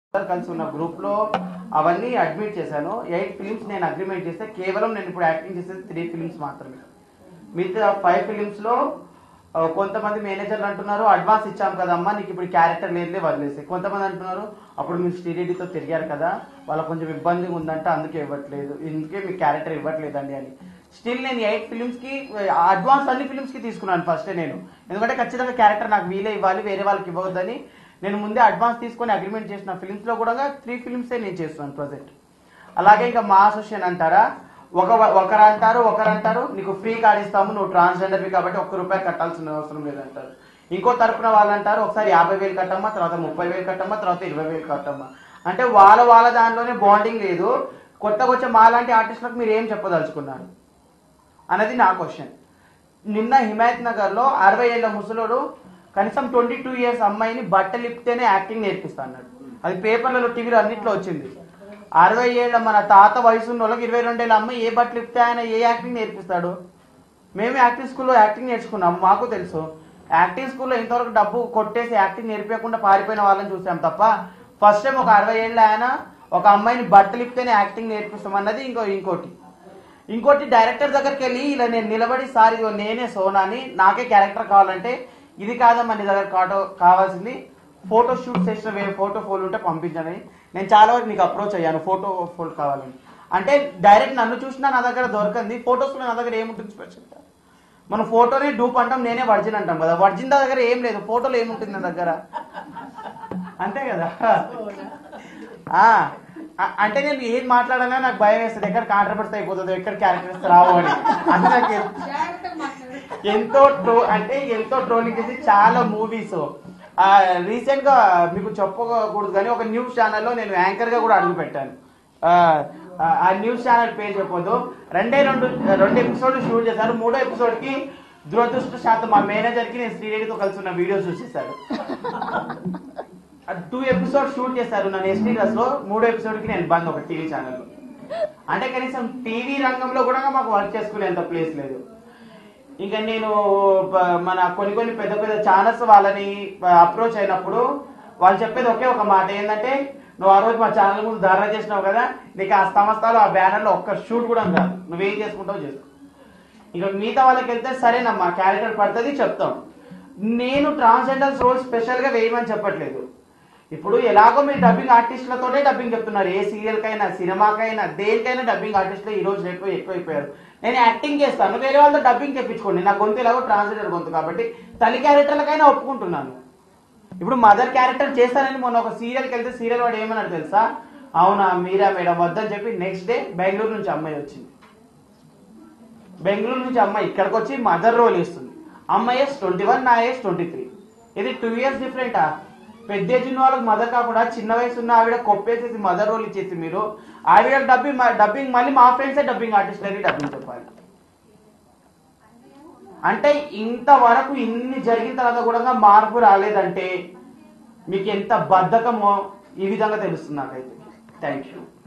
అందరు కలిసి ఉన్న గ్రూప్ లో అవన్నీ అడ్మిట్ చేశాను ఎయిట్ ఫిలిమ్స్ నేను అగ్రిమెంట్ చేస్తే కేవలం నేను ఇప్పుడు యాక్టింగ్ చేసేది త్రీ ఫిలిమ్స్ మాత్రమే మిగతా ఫైవ్ ఫిలిమ్స్ లో ఆ, కొంతమంది మేనేజర్లు అంటున్నారు అడ్వాన్స్ ఇచ్చాం కదమ్మా నీకు ఇప్పుడు క్యారెక్టర్ లేదులే వదిలేసి కొంతమంది అంటున్నారు అప్పుడు మీరు శ్రీరెడ్డితో తిరిగారు కదా వాళ్ళకి కొంచెం ఇబ్బందిగా ఉందంటే అందుకే ఇవ్వట్లేదు ఇందుకే మీకు క్యారెక్టర్ ఇవ్వట్లేదండి అని స్టిల్ నేను ఎయిట్ ఫిలిమ్స్ కి అడ్వాన్స్ అన్ని ఫిలిమ్స్ కి తీసుకున్నాను ఫస్ట్ నేను ఎందుకంటే ఖచ్చితంగా క్యారెక్టర్ నాకు వీలే ఇవ్వాలి వేరే వాళ్ళకి ఇవ్వవద్దని నేను ముందే అడ్వాన్స్ తీసుకొని అగ్రిమెంట్ చేసిన ఫిలిమ్స్ లో కూడా త్రీ ఫిలిమ్సే నేను చేస్తున్నాను ప్రజెంట్ అలాగే ఇంకా మా అసోసియేషన్ అంటారా ఒక ఒకరు అంటారు ఒకరు అంటారు నీకు ఫ్రీ కార్డ్ ఇస్తాము నువ్వు ట్రాన్స్జెండర్వి కాబట్టి ఒక్క రూపాయి కట్టాల్సిన అవసరం లేదంటారు ఇంకో తరపున వాళ్ళు అంటారు ఒకసారి యాభై వేలు కట్టమ్మా తర్వాత ముప్పై వేలు కట్టమ్మా తర్వాత ఇరవై వేలు కట్టమ్మా అంటే వాళ్ళ వాళ్ళ దానిలోనే బాండింగ్ లేదు కొత్తగా వచ్చే మాలాంటి ఆర్టిస్టులకు మీరు ఏం చెప్పదలుచుకున్నారు అన్నది నా క్వశ్చన్ నిన్న హిమాయత్ నగర్ లో అరవై ఏళ్ల ముసలోడు కనీసం ట్వంటీ టూ ఇయర్స్ అమ్మాయిని బట్టలు ఇప్పితేనే యాక్టింగ్ నేర్పిస్తా అన్నాడు అది పేపర్లలో టీవీలో అన్నిట్లో వచ్చింది అరవై ఏళ్ళ మన తాత వయసు ఉన్న వాళ్ళకి ఇరవై రెండేళ్ళ అమ్మాయి ఏ బట్టలు ఇప్పితే ఆయన ఏ యాక్టింగ్ నేర్పిస్తాడు మేము యాక్టింగ్ స్కూల్లో యాక్టింగ్ నేర్చుకున్నాం మాకు తెలుసు యాక్టింగ్ స్కూల్లో ఇంతవరకు డబ్బు కొట్టేసి యాక్టింగ్ నేర్పించకుండా పారిపోయిన వాళ్ళని చూసాం తప్ప ఫస్ట్ టైం ఒక అరవై ఏళ్ళ ఆయన ఒక అమ్మాయిని బట్టలు ఇప్పితేనే యాక్టింగ్ నేర్పిస్తామన్నది ఇంకో ఇంకోటి ఇంకోటి డైరెక్టర్ దగ్గరికి వెళ్ళి ఇలా నేను నిలబడి సార్ ఇదిగో నేనే సోనాని నాకే క్యారెక్టర్ కావాలంటే ఇది కాదమ్మా నీ దగ్గర కాటో కావాల్సింది ఫోటో షూట్ చేసిన వేరే ఫోటో ఫోన్ ఉంటే పంపించండి నేను చాలా వరకు నీకు అప్రోచ్ అయ్యాను ఫోటో ఫోన్ కావాలని అంటే డైరెక్ట్ నన్ను చూసినా నా దగ్గర దొరకంది ఫోటోస్ నా దగ్గర ఏముంటుంది స్పెషల్ మనం ఫోటోనే డూప్ అంటాం నేనే వర్జిన్ అంటాం కదా వర్జిన్ దగ్గర ఏం లేదు ఫోటోలో ఏముంటుంది నా దగ్గర అంతే కదా ఆ, అ- అంటే నేను ఏం మాట్లాడాలన్నా నాకు భయం వేస్తుంది ఎక్కడ కాంట్రవర్సీ అయిపోతుందో ఎక్కడ క్యారెక్టర్స్ రావు అని అది నాకు ఎ- ఎంతో ట్రో అంటే ఎంతో ట్రోలింగ్ చేసి చాలా మూవీస్ రీసెంట్ గా మీకు చెప్పకూడదు కానీ ఒక న్యూస్ ఛానల్లో నేను యాంకర్ గా కూడా అడుగు పెట్టాను ఆ, ఆ న్యూస్ ఛానల్ పేరు చెప్పొద్దు రెండే రెండు రెండు ఎపిసోడ్లు షూట్ చేశారు మూడో ఎపిసోడ్ కి దురదృష్ట శాతం మా మేనేజర్ కి నేను శ్రీరెడ్డితో కలిసి ఉన్న వీడియో చూసేశారు టూ ఎపిసోడ్ షూట్ చేశారు నన్ను ఎస్టీ డ్రెస్ లో మూడో ఎపిసోడ్ కి నేను బంద్ ఒక టీవీ ఛానల్ అంటే కనీసం టీవీ రంగంలో కూడా మాకు వర్క్ చేసుకునేంత ప్లేస్ లేదు ఇంకా నేను ప- మన కొన్ని కొన్ని పెద్ద పెద్ద ఛానల్స్ వాళ్ళని అప్రోచ్ అయినప్పుడు వాళ్ళు చెప్పేది ఒకే ఒక మాట ఏంటంటే నువ్వు ఆ రోజు మా ఛానల్ ముందు ధారణ చేసినావు కదా నీకు ఆ సంస్థలో ఆ బ్యానర్ లో ఒక్క షూట్ కూడా రాదు నువ్వేం చేసుకుంటావు చేసుకో ఇక మిగతా వాళ్ళకి వెళ్తే సరేనమ్మా క్యారెక్టర్ పడుతుంది చెప్తాం నేను ట్రాన్స్జెండర్స్ రోల్ స్పెషల్ గా వేయమని చెప్పట్లేదు ఇప్పుడు ఎలాగో మీరు డబ్బింగ్ ఆర్టిస్టులతోనే డబ్బింగ్ చెప్తున్నారు ఏ సీరియల్ కైనా సినిమాకైనా దేనికైనా డబ్బింగ్ ఆర్టిస్టులు ఈ రోజు ఎక్కువ ఎక్కువైపోయారు నేను యాక్టింగ్ చేస్తాను వేరే వాళ్ళతో డబ్బింగ్ చెప్పించుకోండి నా గొంతు ఎలాగో ట్రాన్స్జెండర్ గొంతు కాబట్టి తల్లి క్యారెక్టర్లకైనా ఒప్పుకుంటున్నాను ఇప్పుడు మదర్ క్యారెక్టర్ చేస్తానని మొన్న ఒక సీరియల్కి వెళ్తే సీరియల్ వాడు ఏమన్నాడు తెలుసా అవునా మీరా మేడం వద్దని చెప్పి నెక్స్ట్ డే బెంగళూరు నుంచి అమ్మాయి వచ్చింది బెంగళూరు నుంచి అమ్మాయి ఇక్కడికి వచ్చి మదర్ రోల్ ఇస్తుంది అమ్మాయి ఏజ్ ట్వంటీ వన్ నా ఏజ్ ట్వంటీ త్రీ ఇది టూ ఇయర్స్ డిఫరెంటా పెద్ద ఏజ్ ఉన్న వాళ్ళకి మదర్ కాకుండా చిన్న వయసు ఉన్న ఆవిడ కొప్పేసేసి మదర్ రోల్ ఇచ్చేసి మీరు ఆవిడ డబ్బింగ్ డబ్బింగ్ మళ్ళీ మా ఫ్రెండ్సే డబ్బింగ్ ఆర్టిస్ట్లకి డబ్బింగ్ చెప్పాలి అంటే ఇంతవరకు ఇన్ని జరిగిన తర్వాత కూడా మార్పు రాలేదంటే మీకు ఎంత బద్ధకమో ఈ విధంగా తెలుస్తుంది నాకైతే థ్యాంక్ యూ